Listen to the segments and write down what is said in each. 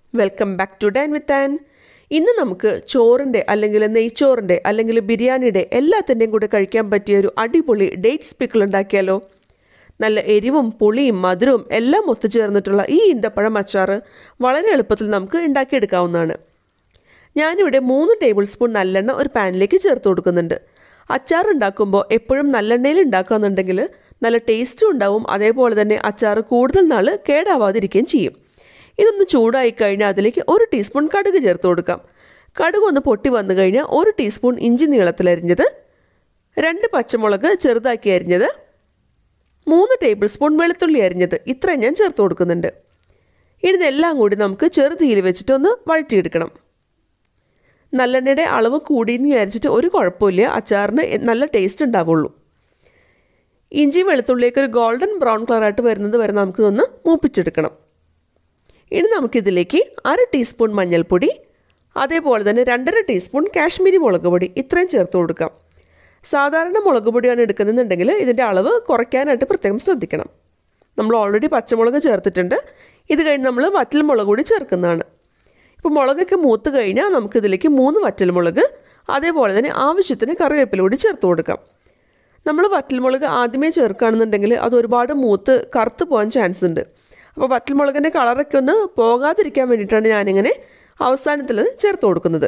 welcome back to Dan with Ann ഇന്ന് നമുക്ക് ചോറിൻ്റെ അല്ലെങ്കിൽ നെയ്ച്ചോറിൻ്റെ അല്ലെങ്കിൽ ബിരിയാണിയുടെ എല്ലാത്തിൻ്റെയും കൂടെ കഴിക്കാൻ പറ്റിയ ഒരു അടിപൊളി ഡേറ്റ്സ് പിക്കിൾ ഉണ്ടാക്കിയാലോ നല്ല എരിവും പുളിയും മധുരവും എല്ലാം ഒത്തുചേർന്നിട്ടുള്ള ഈ ഈന്തപ്പഴം അച്ചാറ് വളരെ എളുപ്പത്തിൽ നമുക്ക് ഉണ്ടാക്കിയെടുക്കാവുന്നതാണ് ഞാനിവിടെ മൂന്ന് ടേബിൾ സ്പൂൺ നല്ലെണ്ണ ഒരു പാനിലേക്ക് ചേർത്ത് കൊടുക്കുന്നുണ്ട് അച്ചാർ ഉണ്ടാക്കുമ്പോൾ എപ്പോഴും നല്ലെണ്ണയിൽ ഉണ്ടാക്കുകയെന്നുണ്ടെങ്കിൽ നല്ല ടേസ്റ്റും ഉണ്ടാവും അതേപോലെ തന്നെ അച്ചാർ കൂടുതൽ നാൾ കേടാവാതിരിക്കുകയും ചെയ്യും ഇതൊന്ന് ചൂടായി കഴിഞ്ഞാൽ അതിലേക്ക് ഒരു ടീസ്പൂൺ കടുക് ചേർത്ത് കൊടുക്കാം കടുക് ഒന്ന് പൊട്ടി വന്നു കഴിഞ്ഞാൽ ഒരു ടീസ്പൂൺ ഇഞ്ചി നീളത്തിലരിഞ്ഞത് രണ്ട് പച്ചമുളക് ചെറുതാക്കി അരിഞ്ഞത് മൂന്ന് ടേബിൾ സ്പൂൺ വെളുത്തുള്ളി അരിഞ്ഞത് ഇത്രയും ഞാൻ ചേർത്ത് കൊടുക്കുന്നുണ്ട് ഇനി ഇതെല്ലാം കൂടി നമുക്ക് ചെറുതീയിൽ വെച്ചിട്ടൊന്ന് വഴറ്റിയെടുക്കണം നല്ലെണ്ണയുടെ അളവ് കൂടിയെന്ന് വിചാരിച്ചിട്ട് ഒരു കുഴപ്പമില്ല അച്ചാറിന് നല്ല ടേസ്റ്റ് ഉണ്ടാവുള്ളൂ ഇഞ്ചി വെളുത്തുള്ളിയൊക്കെ ഒരു ഗോൾഡൻ ബ്രൗൺ കളറായിട്ട് വരുന്നത് വരെ നമുക്കിതൊന്ന് മൂപ്പിച്ചെടുക്കണം ഇനി നമുക്കിതിലേക്ക് അര ടീസ്പൂൺ മഞ്ഞൾപ്പൊടി അതേപോലെ തന്നെ രണ്ടര ടീസ്പൂൺ കാശ്മീരി മുളക് പൊടി ഇത്രയും ചേർത്ത് കൊടുക്കാം സാധാരണ മുളക് പൊടിയാണ് എടുക്കുന്നുണ്ടെങ്കിൽ ഇതിൻ്റെ അളവ് കുറയ്ക്കാനായിട്ട് പ്രത്യേകം ശ്രദ്ധിക്കണം നമ്മൾ ഓൾറെഡി പച്ചമുളക് ചേർത്തിട്ടുണ്ട് ഇത് കഴിഞ്ഞ് നമ്മൾ വറ്റൽ മുളക് കൂടി ചേർക്കുന്നതാണ് ഇപ്പോൾ മുളകൊക്കെ മൂത്ത് കഴിഞ്ഞാൽ നമുക്കിതിലേക്ക് മൂന്ന് വറ്റൽമുളക് അതേപോലെ തന്നെ ആവശ്യത്തിന് കറിവേപ്പില കൂടി ചേർത്ത് കൊടുക്കാം നമ്മൾ വറ്റൽമുളക് ആദ്യമേ ചേർക്കുകയാണെന്നുണ്ടെങ്കിൽ അത് ഒരുപാട് മൂത്ത് കറുത്ത് പോകാൻ ചാൻസ് ഉണ്ട് അപ്പോൾ വറ്റൽമുളകിൻ്റെ കളറൊക്കെ ഒന്ന് പോകാതിരിക്കാൻ വേണ്ടിയിട്ടാണ് ഞാനിങ്ങനെ അവസാനത്തിൽ ചേർത്ത് കൊടുക്കുന്നത്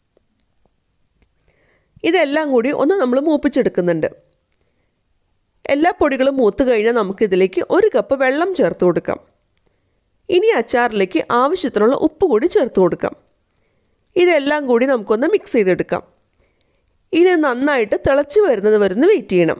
ഇതെല്ലാം കൂടി ഒന്ന് നമ്മൾ മൂപ്പിച്ചെടുക്കുന്നുണ്ട് എല്ലാ പൊടികളും മൂത്ത് കഴിഞ്ഞാൽ നമുക്കിതിലേക്ക് ഒരു കപ്പ് വെള്ളം ചേർത്ത് കൊടുക്കാം ഇനി അച്ചാറിലേക്ക് ആവശ്യത്തിനുള്ള ഉപ്പ് കൂടി ചേർത്ത് കൊടുക്കാം ഇതെല്ലാം കൂടി നമുക്കൊന്ന് മിക്സ് ചെയ്തെടുക്കാം ഇനി നന്നായിട്ട് തിളച്ച് വരുന്നത് വരുന്ന വെയിറ്റ് ചെയ്യണം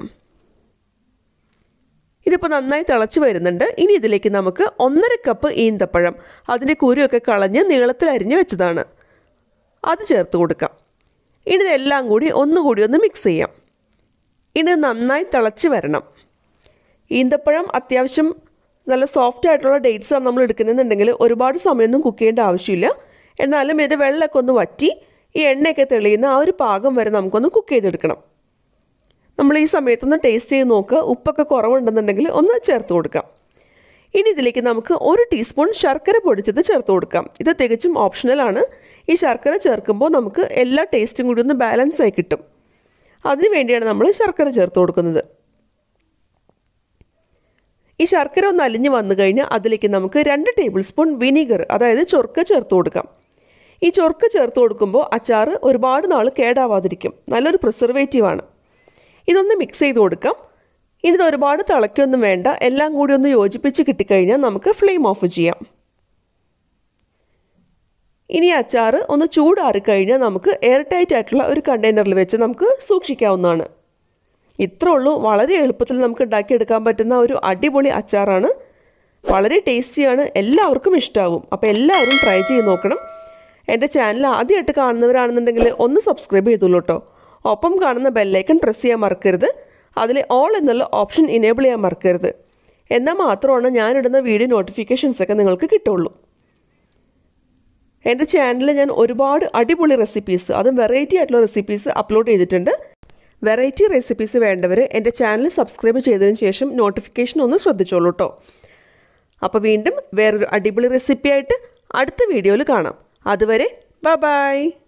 ഇതിപ്പോൾ നന്നായി തിളച്ച് വരുന്നുണ്ട് ഇനി ഇതിലേക്ക് നമുക്ക് ഒന്നര കപ്പ് ഈന്തപ്പഴം അതിൻ്റെ കുരുവൊക്കെ കളഞ്ഞ് നീളത്തിൽ അരിഞ്ഞ് വെച്ചതാണ് അത് ചേർത്ത് കൊടുക്കാം ഇനി ഇതെല്ലാം കൂടി ഒന്നുകൂടി ഒന്ന് മിക്സ് ചെയ്യാം ഇനി നന്നായി തിളച്ച് വരണം ഈന്തപ്പഴം അത്യാവശ്യം നല്ല സോഫ്റ്റ് ആയിട്ടുള്ള ഡേറ്റ്സാണ് നമ്മൾ എടുക്കുന്നുണ്ടെങ്കിൽ ഒരുപാട് സമയമൊന്നും കുക്ക് ചെയ്യേണ്ട ആവശ്യമില്ല എന്നാലും ഇത് വെള്ളമൊക്കെ ഒന്ന് വറ്റി ഈ എണ്ണയൊക്കെ തെളിയുന്ന ആ ഒരു പാകം വരെ നമുക്കൊന്ന് കുക്ക് ചെയ്തെടുക്കണം നമ്മൾ ഈ സമയത്തൊന്ന് ടേസ്റ്റ് ചെയ്ത് നോക്കുക ഉപ്പൊക്കെ കുറവുണ്ടെന്നുണ്ടെങ്കിൽ ഒന്ന് ചേർത്ത് കൊടുക്കാം ഇനി ഇതിലേക്ക് നമുക്ക് ഒരു ടീസ്പൂൺ ശർക്കര പൊടിച്ചത് ചേർത്ത് കൊടുക്കാം ഇത് തികച്ചും ഓപ്ഷണലാണ് ഈ ശർക്കര ചേർക്കുമ്പോൾ നമുക്ക് എല്ലാ ടേസ്റ്റും കൂടി ഒന്ന് ബാലൻസ് ആയി കിട്ടും അതിന് വേണ്ടിയാണ് നമ്മൾ ശർക്കര ചേർത്ത് കൊടുക്കുന്നത് ഈ ശർക്കര ഒന്ന് അലിഞ്ഞ് വന്നു കഴിഞ്ഞാൽ അതിലേക്ക് നമുക്ക് രണ്ട് ടേബിൾ സ്പൂൺ വിനീഗർ അതായത് ചൊറുക്ക ചേർത്ത് കൊടുക്കാം ഈ ചൊറുക്ക ചേർത്ത് കൊടുക്കുമ്പോൾ അച്ചാർ ഒരുപാട് നാൾ കേടാവാതിരിക്കും നല്ലൊരു പ്രിസർവേറ്റീവാണ് ഇതൊന്ന് മിക്സ് ചെയ്ത് കൊടുക്കാം ഇനി ഇത് ഒരുപാട് തിളയ്ക്കൊന്നും വേണ്ട എല്ലാം കൂടി ഒന്ന് യോജിപ്പിച്ച് കിട്ടിക്കഴിഞ്ഞാൽ നമുക്ക് ഫ്ലെയിം ഓഫ് ചെയ്യാം ഇനി അച്ചാർ ഒന്ന് ചൂടാറിക്കഴിഞ്ഞാൽ നമുക്ക് എയർ ടൈറ്റ് ആയിട്ടുള്ള ഒരു കണ്ടെയ്നറിൽ വെച്ച് നമുക്ക് സൂക്ഷിക്കാവുന്നതാണ് ഇത്രേ ഉള്ളൂ വളരെ എളുപ്പത്തിൽ നമുക്ക് ഉണ്ടാക്കിയെടുക്കാൻ പറ്റുന്ന ഒരു അടിപൊളി അച്ചാറാണ് വളരെ ടേസ്റ്റിയാണ് എല്ലാവർക്കും ഇഷ്ടമാവും അപ്പോൾ എല്ലാവരും ട്രൈ ചെയ്ത് നോക്കണം എൻ്റെ ചാനൽ ആദ്യമായിട്ട് കാണുന്നവരാണെന്നുണ്ടെങ്കിൽ ഒന്ന് സബ്സ്ക്രൈബ് ചെയ്തോളൂ കേട്ടോ ഒപ്പം കാണുന്ന ബെല്ലൈക്കൺ പ്രസ് ചെയ്യാൻ മറക്കരുത് അതിൽ ഓൾ എന്നുള്ള ഓപ്ഷൻ ഇനേബിൾ ചെയ്യാൻ മറക്കരുത് എന്നാൽ മാത്രമാണ് ഞാനിടുന്ന വീഡിയോ നോട്ടിഫിക്കേഷൻസ് ഒക്കെ നിങ്ങൾക്ക് കിട്ടുള്ളൂ എൻ്റെ ചാനലിൽ ഞാൻ ഒരുപാട് അടിപൊളി റെസിപ്പീസ് അതും വെറൈറ്റി ആയിട്ടുള്ള റെസിപ്പീസ് അപ്ലോഡ് ചെയ്തിട്ടുണ്ട് വെറൈറ്റി റെസിപ്പീസ് വേണ്ടവർ എൻ്റെ ചാനൽ സബ്സ്ക്രൈബ് ചെയ്തതിന് ശേഷം നോട്ടിഫിക്കേഷൻ ഒന്ന് ശ്രദ്ധിച്ചോളൂ കേട്ടോ അപ്പോൾ വീണ്ടും വേറൊരു അടിപൊളി റെസിപ്പി ആയിട്ട് അടുത്ത വീഡിയോയിൽ കാണാം അതുവരെ ബ ബൈ